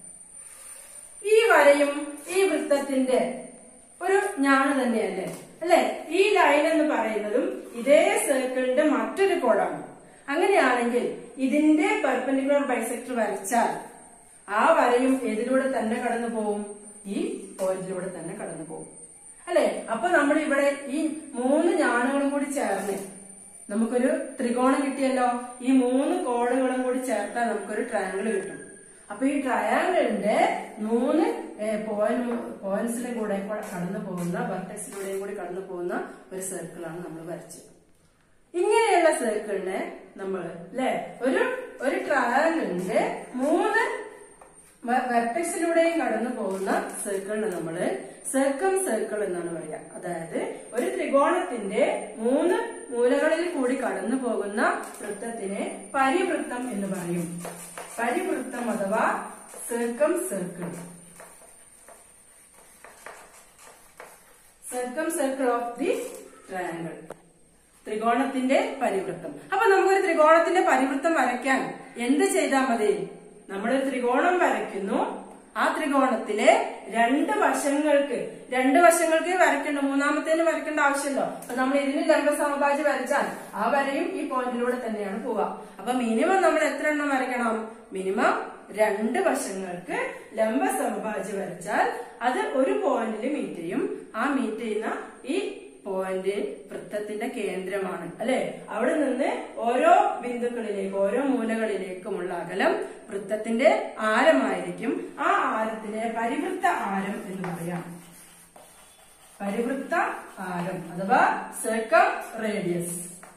ഈ വരയും ഈ വൃത്തത്തിന്റെ ഒരു ഞാണ് തന്നെയല്ലേ അല്ലെ ഈ ലൈൻ എന്ന് പറയുന്നതും ഇതേ സർക്കിളിന്റെ മറ്റൊരു കോഡാണ് അങ്ങനെയാണെങ്കിൽ ഇതിന്റെ പെർപെൻഡിക്കുലർ ബൈസെക്ടർ വരച്ചാൽ ആ വരയും ഏതിലൂടെ തന്നെ കടന്നു പോകും ഈ പോയിന്റിലൂടെ തന്നെ കടന്നു പോകും അല്ലെ അപ്പൊ നമ്മൾ ഇവിടെ ഈ മൂന്ന് ഞാണുകളും കൂടി ചേർന്ന് നമുക്കൊരു ത്രികോണം കിട്ടിയല്ലോ ഈ മൂന്ന് കോണുകളും കൂടി ചേർത്താൽ നമുക്കൊരു ട്രയാങ്കിൾ കിട്ടും അപ്പൊ ഈ ട്രയാങ്കിളിന്റെ മൂന്ന് പോയിന്റ് പോയിന്റ്സിലും കൂടെ കൂടെ കടന്നു പോകുന്ന വെർട്ടെക്സിലൂടെയും കൂടി കടന്നു പോകുന്ന ഒരു സർക്കിളാണ് നമ്മൾ വരച്ചത് ഇങ്ങനെയുള്ള സർക്കിളിനെ നമ്മൾ അല്ലെ ഒരു ഒരു ട്രയാങ്കിളിന്റെ മൂന്ന് വെർട്ടെക്സിലൂടെയും കടന്നു പോകുന്ന സർക്കിളിനെ നമ്മള് സർക്കം സർക്കിൾ എന്നാണ് പറയുക അതായത് ഒരു ത്രികോണത്തിന്റെ മൂന്ന് മൂലകളിൽ കൂടി കടന്നു പോകുന്ന വൃത്തത്തിനെ പരിവൃത്തം എന്ന് പറയും പരിവൃത്തം അഥവാ circumcircle circumcircle of the triangle ത്രികോണത്തിന്റെ പരിവൃത്തം അപ്പൊ നമുക്കൊരു ത്രികോണത്തിന്റെ പരിവൃത്തം വരയ്ക്കാൻ എന്ത് ചെയ്താൽ മതി നമ്മളൊരു ത്രികോണം വരയ്ക്കുന്നു ആ ത്രികോണത്തിലെ രണ്ട് വശങ്ങൾക്ക് രണ്ട് വശങ്ങൾക്ക് വരയ്ക്കേണ്ട മൂന്നാമത്തേന് വരയ്ക്കേണ്ട ആവശ്യമല്ലോ അപ്പൊ നമ്മൾ ഇതിന് ലംബ സമഭാജി വരച്ചാൽ ആ വരയും ഈ പോയിന്റിലൂടെ തന്നെയാണ് പോവുക അപ്പൊ മിനിമം നമ്മൾ എത്ര എണ്ണം വരയ്ക്കണം മിനിമം രണ്ട് വശങ്ങൾക്ക് ലംബ സമഭാജി വരച്ചാൽ അത് ഒരു പോയിന്റിൽ മീറ്റ് ചെയ്യും ആ മീറ്റ് ചെയ്യുന്ന ഈ പോയിന്റ് വൃത്തത്തിന്റെ കേന്ദ്രമാണ് അല്ലെ അവിടെ നിന്ന് ഓരോ ബിന്ദുക്കളിലേക്ക് ഓരോ മൂലകളിലേക്കുമുള്ള അകലം വൃത്തത്തിന്റെ ആരമായിരിക്കും ആ ആരത്തിനെ പരിവൃത്ത ആരം എന്ന് പറയാം പരിവൃത്ത ആരം അഥവാ സർക്കം റേഡിയസ്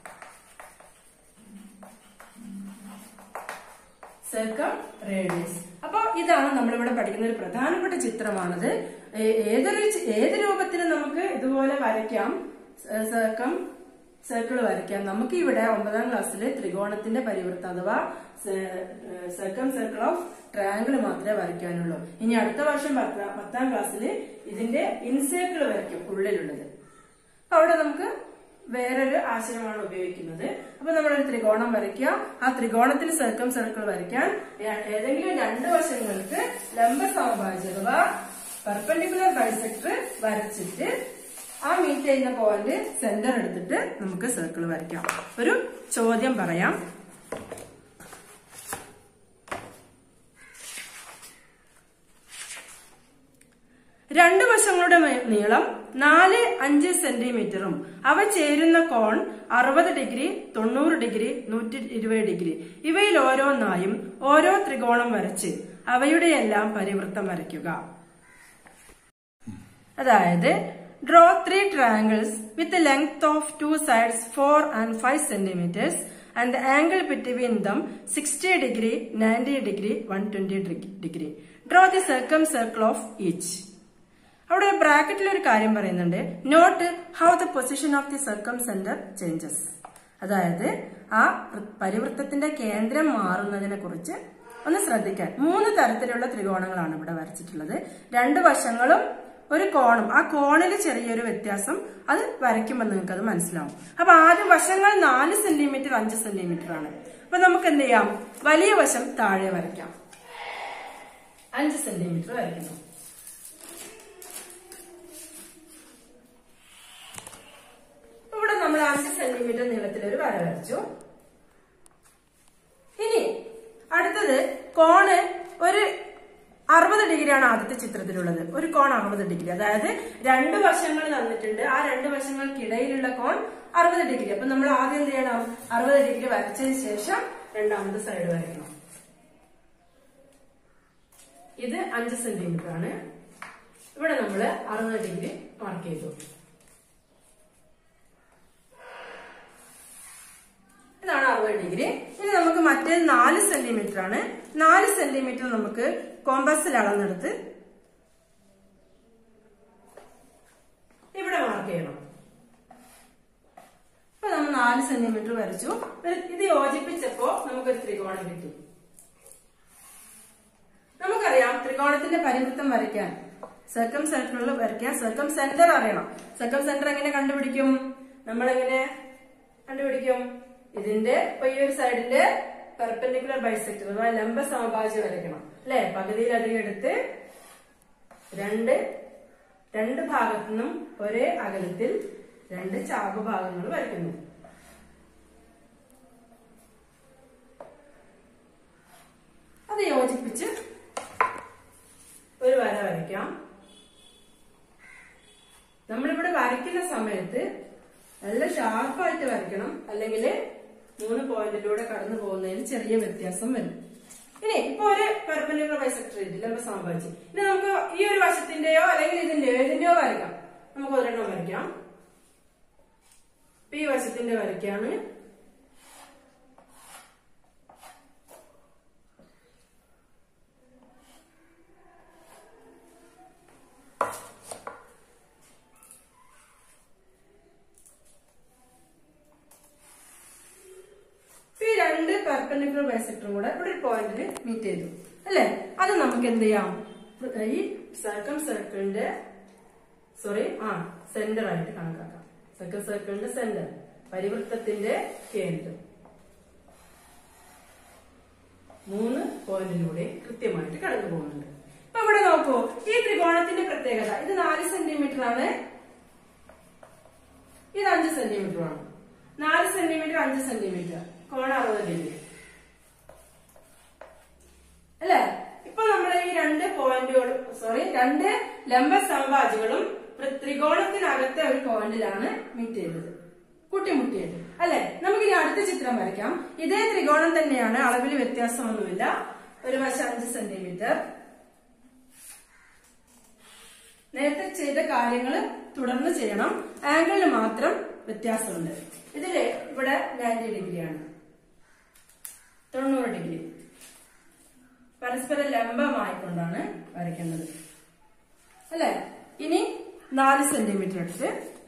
സർക്കം റേഡിയസ് അപ്പൊ ഇതാണ് നമ്മളിവിടെ പഠിക്കുന്ന ഒരു പ്രധാനപ്പെട്ട ചിത്രമാണത് ഏ- ഏതൊരു ചി- ഏത് രൂപത്തിലും നമുക്ക് ഇതുപോലെ വരയ്ക്കാം സർക്കം സർക്കിൾ വരയ്ക്കാം നമുക്ക് ഇവിടെ ഒമ്പതാം ക്ലാസ്സിൽ ത്രികോണത്തിന്റെ പരിവൃത്തം അഥവാ സർക്കം സർക്കിൾ ഓഫ് ട്രയാങ്കിൾ മാത്രമേ വരയ്ക്കാനുള്ളൂ ഇനി അടുത്ത വർഷം പത്താം പത്താം ക്ലാസ്സിൽ ഇതിന്റെ ഇൻസേക്കിൾ വരയ്ക്കും ഉള്ളിലുള്ളത് അപ്പൊ അവിടെ നമുക്ക് വേറൊരു ആശയമാണ് ഉപയോഗിക്കുന്നത് അപ്പൊ നമ്മളൊരു ത്രികോണം വരയ്ക്കുക ആ ത്രികോണത്തിൽ സർക്കം സർക്കിൾ വരയ്ക്കാൻ ഏ- ഏതെങ്കിലും രണ്ട് വശങ്ങൾക്ക് ലംബ സമഭാജി അഥവാ പെർപെൻഡിക്കുലർ ബൈസെക്ടർ വരച്ചിട്ട് ആ മീറ്റ് ചെയ്യുന്ന പോയിന്റ് സെന്റർ എടുത്തിട്ട് നമുക്ക് സർക്കിൾ വരയ്ക്കാം ഒരു ചോദ്യം പറയാം രണ്ട് വശങ്ങളുടെ മേ- നീളം നാല് അഞ്ച് സെന്റിമീറ്ററും അവ ചേരുന്ന കോൺ അറുപത് ഡിഗ്രി തൊണ്ണൂറ് ഡിഗ്രി നൂറ്റി ഇരുപത് ഡിഗ്രി ഇവയിൽ ഓരോന്നായും ഓരോ ത്രികോണം വരച്ച് അവയുടെയെല്ലാം പരിവൃത്തം വരയ്ക്കുക അതായത് draw three triangles with length of two sides four and five centimetres and the angle between them sixty degree ninety degree one twenty degree draw the circumcircle of each അവിടെ ബ്രാക്കറ്റിൽ ഒരു കാര്യം പറയുന്നുണ്ട് note how the position of the circumcentre changes അതായത് ആ വൃ- പരിവൃത്തത്തിന്റെ കേന്ദ്രം മാറുന്നതിനെ കുറിച്ച് ഒന്ന് ശ്രദ്ധിക്കാൻ മൂന്ന് തരത്തിലുള്ള ത്രികോണങ്ങളാണ് ഇവിടെ വരച്ചിട്ടുള്ളത് രണ്ട് വശങ്ങളും ഒരു കോണും ആ കോണിൽ ചെറിയൊരു വ്യത്യാസം അത് വരയ്ക്കുമ്പോൾ നിങ്ങൾക്ക് അത് മനസ്സിലാവും അപ്പൊ ആദ്യം വശങ്ങൾ നാല് സെന്റിമീറ്റർ അഞ്ച് സെന്റിമീറ്റർ ആണ് അപ്പൊ നമുക്ക് എന്ത് ചെയ്യാം വലിയ വശം താഴെ വരയ്ക്കാം അഞ്ച് സെന്റിമീറ്റർ വരയ്ക്കുന്നു ഇവിടെ നമ്മൾ അഞ്ച് സെന്റിമീറ്റർ നീളത്തിൽ ഒരു വര വരച്ചു ഇനി അടുത്തത് കോണ് ഒരു അറുപത് ഡിഗ്രിയാണ് ആദ്യത്തെ ചിത്രത്തിലുള്ളത് ഒരു കോൺ അറുപത് ഡിഗ്രി അതായത് രണ്ട് വശങ്ങൾ തന്നിട്ടുണ്ട് ആ രണ്ട് വശങ്ങൾക്കിടയിലുള്ള കോൺ അറുപത് ഡിഗ്രി അപ്പൊ നമ്മൾ ആദ്യം എന്ത് ചെയ്യണം അറുപത് ഡിഗ്രി വരച്ചതിന് ശേഷം രണ്ടാമത്തെ സൈഡ് വരയ്ക്കണം ഇത് അഞ്ച് സെന്റിമീറ്റർ ആണ് ഇവിടെ നമ്മൾ അറുപത് ഡിഗ്രി മാർക്ക് ചെയ്തു ഇതാണ് അറുപത് ഡിഗ്രി ഇനി നമുക്ക് മറ്റേ നാല് സെന്റിമീറ്റർ ആണ് നാല് സെന്റിമീറ്റർ നമുക്ക് കോമ്പസിൽ അളന്നെടുത്ത് ഇവിടെ മാർക്ക് ചെയ്യണം അപ്പൊ നമ്മൾ നാല് സെന്റിമീറ്റർ വരച്ചു ഒരു- ഇത് യോജിപ്പിച്ചപ്പോ നമുക്കൊരു ത്രികോണം കിട്ടി നമുക്കറിയാം ത്രികോണത്തിന്റെ പരിവൃത്തം വരയ്ക്കാൻ സർക്കം സർക്കിളിൽ വരയ്ക്കാൻ സർക്കം സെന്റർ അറിയണം സർക്കം സെന്റർ എങ്ങനെ കണ്ടുപിടിക്കും നമ്മൾ എങ്ങനെ കണ്ടുപിടിക്കും ഇതിന്റെ ഇപ്പൊ ഈ ഒരു സൈഡിന്റെ പെർപെൻഡിക്കുലർ ബൈസെക്ടർ അഥവാ ലംബ സമഭാജി വരയ്ക്കണം അല്ലെ പകുതിയിലധികം എടുത്ത് രണ്ട് രണ്ട് ഭാഗത്തു നിന്നും ഒരേ അകലത്തിൽ രണ്ട് ചാപ ഭാഗങ്ങൾ വരയ്ക്കുന്നു അത് യോജിപ്പിച്ച് ഒരു വര വരയ്ക്കാം നമ്മളിവിടെ വരയ്ക്കുന്ന സമയത്ത് നല്ല ഷാർപ്പായിട്ട് വരയ്ക്കണം അല്ലെങ്കിൽ മൂന്ന് പോയിന്റിലൂടെ കടന്നു പോകുന്നതിന് ചെറിയ വ്യത്യാസം വരും ഇനി ഇപ്പൊ ഒരു പെർപെൻഡിക്കുലർ ബൈസെക്ടർ ഇല്ല ലംബ സമഭാജി ഇനി നമുക്ക് ഈ ഒരു വശത്തിന്റെയോ അല്ലെങ്കിൽ ഇതിന്റെയോ ഏതിന്റെയോ വരയ്ക്കാം നമുക്ക് ഒരെണ്ണം വരയ്ക്കാം ഇപ്പൊ ഈ വശത്തിന്റെ വരയ്ക്കാണ് ഈ രണ്ട് പെർപെൻഡിക്കുലർ ബൈസെക്ടറും കൂടെ ഇവിടെ ഒരു പോയിന്റിൽ മീറ്റ് ചെയ്തു അല്ലെ അത് നമുക്ക് എന്ത് ചെയ്യാം ഈ സർക്കം സർക്കിളിന്റെ സോറി ആ സെന്റർ ആയിട്ട് കണക്കാക്കാം സർക്കിൾ സർക്കിളിന്റെ സെന്റർ പരിവൃത്തത്തിന്റെ കേന്ദ്രം മൂന്ന് പോയിന്റിലൂടെ കൃത്യമായിട്ട് കടന്നു പോകുന്നുണ്ട് അപ്പൊ ഇവിടെ നോക്കൂ ഈ ത്രികോണത്തിന്റെ പ്രത്യേകത ഇത് നാല് സെന്റിമീറ്റർ ആണ് ഇത് അഞ്ച് സെന്റിമീറ്റർ ആണ് നാല് സെന്റിമീറ്റർ അഞ്ച് സെന്റിമീറ്റർ കോണ അറുപത് ഡിഗ്രി അല്ലെ ഇപ്പൊ നമ്മൾ ഈ രണ്ട് പോയിന്റുകളും സോറി രണ്ട് ലംബ സമഭാജികളും ഒരു ത്രികോണത്തിനകത്തെ ഒരു പോയിന്റിലാണ് മീറ്റ് ചെയ്തത് കൂട്ടിമുട്ടിയത് അല്ലെ നമുക്ക് ഇനി അടുത്ത ചിത്രം വരയ്ക്കാം ഇതേ ത്രികോണം തന്നെയാണ് അളവിൽ വ്യത്യാസമൊന്നുമില്ല ഒരു വശം അഞ്ച് സെന്റിമീറ്റർ നേരത്തെ ചെയ്ത കാര്യങ്ങൾ തുടർന്ന് ചെയ്യണം ആംഗിളിന് മാത്രം വ്യത്യാസമുണ്ട് ഇതില് ഇവിടെ നയൻറ്റി ഡിഗ്രിയാണ് തൊണ്ണൂറ് ഡിഗ്രി പരസ്പരം ലംബമായിക്കൊണ്ടാണ് വരയ്ക്കേണ്ടത് അല്ലെ ഇനി നാല് സെന്റിമീറ്റർ എടുത്ത്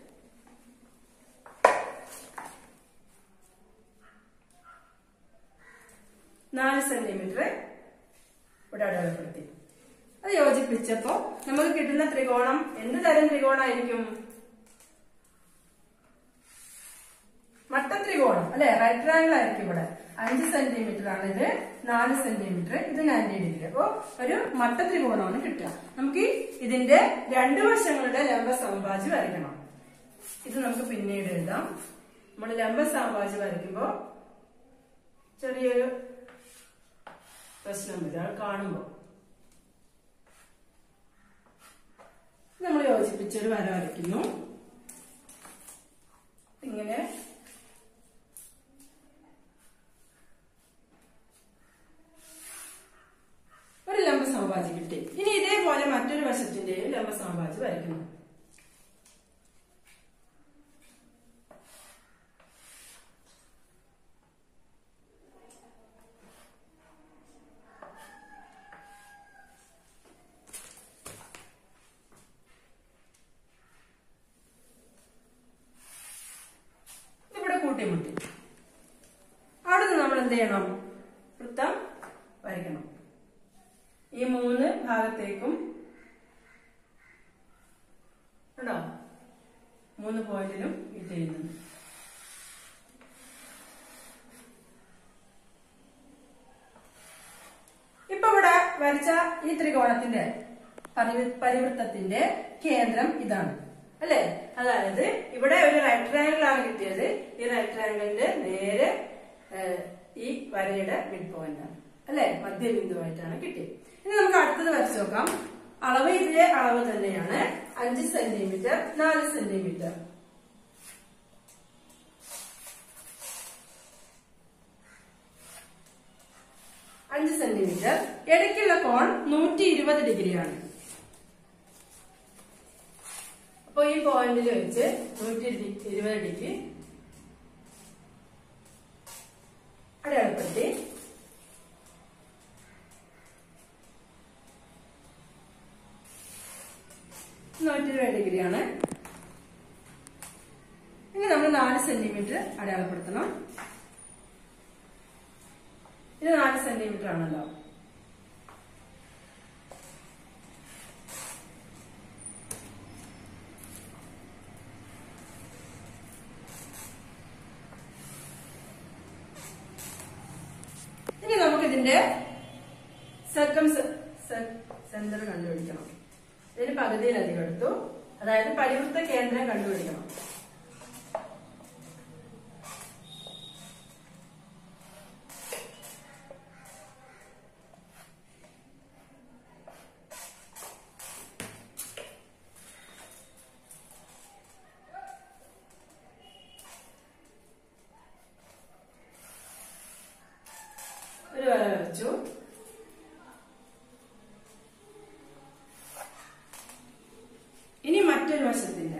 നാല് സെന്റിമീറ്റർ ഇവിടെ അടയാളപ്പെടുത്തി അത് യോജിപ്പിച്ചപ്പോ നമുക്ക് കിട്ടുന്ന ത്രികോണം എന്ത് തരം ത്രികോണമായിരിക്കും മട്ട ത്രികോണം അല്ലെ റൈറ്റ് ട്രയാങ്കിൾ ആയിരിക്കും ഇവിടെ അഞ്ച് സെന്റിമീറ്റർ ആണ് ഇത് നാല് സെന്റിമീറ്റർ ഇത് നയൻറ്റി ഡിഗ്രി അപ്പോ ഒരു മട്ട ത്രികോണമാണ് കിട്ടുക നമുക്ക് ഈ ഇതിന്റെ രണ്ട് വശങ്ങളുടെ ലംബ സമഭാജി വരയ്ക്കണം ഇത് നമുക്ക് പിന്നീട് എഴുതാം നമ്മൾ ലംബ സമഭാജി വരയ്ക്കുമ്പോ ചെറിയൊരു പ്രശ്നം വരും അത് കാണുമ്പോ നമ്മൾ യോജിപ്പിച്ചൊരു വര വരയ്ക്കുന്നു ഇങ്ങനെ ഒരു ലംബ സമവാചി കിട്ടി ഇനി ഇതേപോലെ മറ്റൊരു വശത്തിന്റെയും ലംബ സമവാചി വരയ്ക്കുന്നു ഇവിടെ കൂട്ടിമുട്ടി അവിടെ നിന്ന് നമ്മൾ എന്ത് ചെയ്യണം വൃത്തം വരയ്ക്കണം ഈ മൂന്ന് ഭാഗത്തേക്കും ഉണ്ടോ മൂന്ന് പോയിന്റിലും ഇത് ചെയ്യുന്നുണ്ട് ഇപ്പൊ ഇവിടെ വരച്ച ഈ ത്രികോണത്തിന്റെ പരി- പരിവൃത്തത്തിന്റെ കേന്ദ്രം ഇതാണ് അല്ലെ അതായത് ഇവിടെ ഒരു റൈറ്റ് ട്രയാങ്കിൾ ആണ് കിട്ടിയത് ഈ റൈറ്റ് ട്രയാങ്കിളിന്റെ നേരെ ഏഹ്, ഈ വരയുടെ മിഡ് പോയിന്റ് ആണ് അല്ലെ മധ്യബിന്ദുവായിട്ടാണ് കിട്ടിയത് ഇനി നമുക്ക് അടുത്തത് വരച്ചു നോക്കാം അളവ് ഇതിലെ അളവ് തന്നെയാണ് അഞ്ച് സെന്റിമീറ്റർ നാല് സെന്റിമീറ്റർ അഞ്ച് സെന്റിമീറ്റർ ഇടയ്ക്കുള്ള കോൺ നൂറ്റി ഇരുപത് ഡിഗ്രിയാണ് അപ്പൊ ഈ പോയിന്റിൽ വെച്ച് നൂറ്റി ഇരുപത് ഡിഗ്രി അടയാളപ്പെടുത്തി നൂറ്റി ഇരുപത് ഡിഗ്രിയാണ് ഇനി നമ്മൾ നാല് സെന്റിമീറ്റർ അടയാളപ്പെടുത്തണം ഇത് നാല് സെന്റിമീറ്റർ ആണല്ലോ ഇനി നമുക്ക് ഇതിന്റെ സർക്കം സെന്റർ കണ്ടുപിടിക്കണം ഇതിന് പകുതിയിലധികം എടുത്തു അതായത് പരിവൃത്ത കേന്ദ്രം കണ്ടുപിടിക്കണം ഒരു വര വരച്ചു ഇനി മറ്റൊരു വശത്തിന്റെ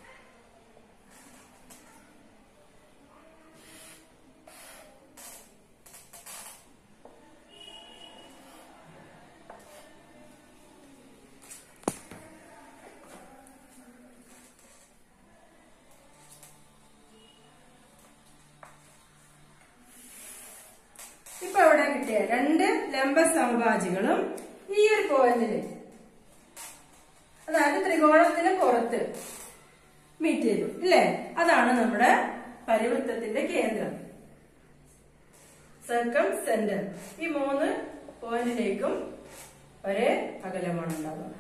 ഇപ്പൊ ഇവിടെ കിട്ടിയ രണ്ട് ലംബ സമഭാജികളും ഈ ഒരു പോയിന്റില് അതായത് ത്രികോണത്തിന് പുറത്ത് മീറ്റ് ചെയ്തു ഇല്ലേ അതാണ് നമ്മുടെ പരിവൃത്തത്തിന്റെ കേന്ദ്രം സർക്കം സെന്റർ ഈ മൂന്ന് പോയിന്റിലേക്കും ഒരേ അകലമാണ് ഉണ്ടാവുക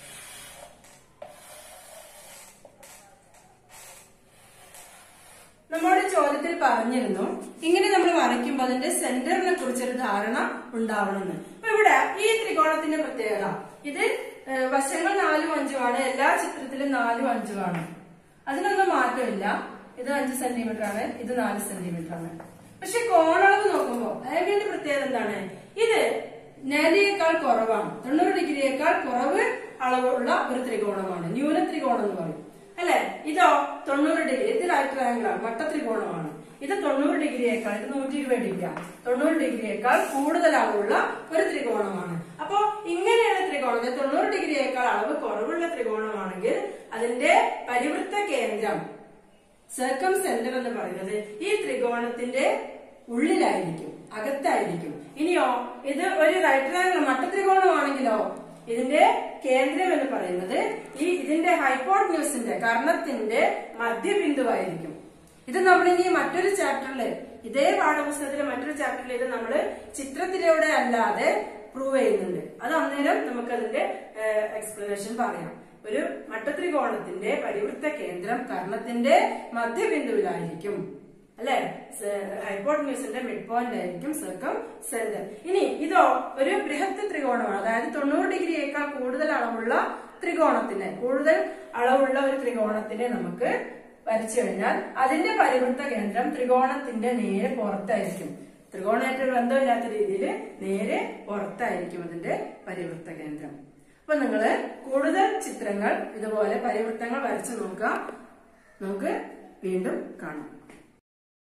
നമ്മുടെ ചോദ്യത്തിൽ പറഞ്ഞിരുന്നു ഇങ്ങനെ നമ്മൾ വരയ്ക്കുമ്പോൾ അതിന്റെ സെന്ററിനെ കുറിച്ചൊരു ധാരണ ഉണ്ടാവണമെന്ന് അപ്പൊ ഇവിടെ ഈ ത്രികോണത്തിന്റെ പ്രത്യേകത ഇത് ഏഹ്, വശങ്ങൾ നാലും അഞ്ചുമാണ് എല്ലാ ചിത്രത്തിലും നാലും അഞ്ചുമാണ് അതിനൊന്നും മാറ്റമില്ല ഇത് അഞ്ച് സെന്റിമീറ്റർ ആണ് ഇത് നാല് സെന്റിമീറ്റർ ആണ് പക്ഷെ കോണളവ് നോക്കുമ്പോൾ ആംഗിളിന്റെ പ്രത്യേകത എന്താണ് ഇത് നേരിയേക്കാൾ കുറവാണ് തൊണ്ണൂറ് ഡിഗ്രിയേക്കാൾ കുറവ് അളവുള്ള ഒരു ത്രികോണമാണ് ന്യൂന ത്രികോണം എന്ന് പറയും അല്ലെ ഇതോ തൊണ്ണൂറ് ഡിഗ്രി ഇത് റൈറ്റ് ട്രയാങ്കിളാണ് വട്ട ത്രികോണമാണ് ഇത് തൊണ്ണൂറ് ഡിഗ്രിയേക്കാൾ ഇത് നൂറ്റി ഇരുപത് ഡിഗ്രിയാണ് തൊണ്ണൂറ് ഡിഗ്രിയേക്കാൾ കൂടുതൽ അളവുള്ള ഒരു ത്രികോണമാണ് അപ്പോ ഇങ്ങനെയുള്ള ത്രികോണത്തിൽ തൊണ്ണൂറ് ഡിഗ്രിയേക്കാൾ അളവ് കുറവുള്ള ത്രികോണമാണെങ്കിൽ അതിന്റെ പരിവൃത്ത കേന്ദ്രം സർക്കം സെന്റർ എന്ന് പറയുന്നത് ഈ ത്രികോണത്തിന്റെ ഉള്ളിലായിരിക്കും അകത്തായിരിക്കും ഇനിയോ ഇത് ഒരു റൈറ്റ് ട്രയാങ്കിൾ മട്ടത്രികോണമാണെങ്കിലോ ഇതിന്റെ കേന്ദ്രം എന്ന് പറയുന്നത് ഈ ഇതിന്റെ ഹൈപ്പോട്ന്യൂസിന്റെ കർണത്തിന്റെ മധ്യബിന്ദുവായിരിക്കും ഇത് നമ്മൾ ഇനി മറ്റൊരു ചാപ്റ്ററില് ഇതേ പാഠപുസ്തകത്തിലെ മറ്റൊരു ചാപ്റ്ററിൽ ഇത് നമ്മൾ ചിത്രത്തിലൂടെ അല്ലാതെ പ്രൂവ് ചെയ്യുന്നുണ്ട് അത് അന്നേരം നമുക്ക് അതിന്റെ എക്സ്പ്ലനേഷൻ പറയാം ഒരു മട്ടത്രികോണത്തിന്റെ പരിവൃത്ത കേന്ദ്രം കർണത്തിന്റെ മധ്യബിന്ദുവിലായിരിക്കും അല്ലെ ഹൈപ്പോട്ന്യൂസിന്റെ മിഡ് പോയിന്റ് ആയിരിക്കും സർക്കം സെന്റർ ഇനി ഇതോ ഒരു ബൃഹത്ത് ത്രികോണമാണ് അതായത് തൊണ്ണൂറ് ഡിഗ്രിയേക്കാൾ കൂടുതൽ അളവുള്ള ത്രികോണത്തിനെ കൂടുതൽ അളവുള്ള ഒരു ത്രികോണത്തിനെ നമുക്ക് വരച്ചു കഴിഞ്ഞാൽ അതിന്റെ പരിവൃത്ത കേന്ദ്രം ത്രികോണത്തിന്റെ നേരെ പുറത്തായിരിക്കും ത്രികോണമായിട്ട് ബന്ധമില്ലാത്ത രീതിയിൽ നേരെ പുറത്തായിരിക്കും അതിന്റെ പരിവൃത്ത കേന്ദ്രം അപ്പൊ നിങ്ങള് കൂടുതൽ ചിത്രങ്ങൾ ഇതുപോലെ പരിവൃത്തങ്ങൾ വരച്ചു നോക്കുക നമുക്ക് വീണ്ടും കാണാം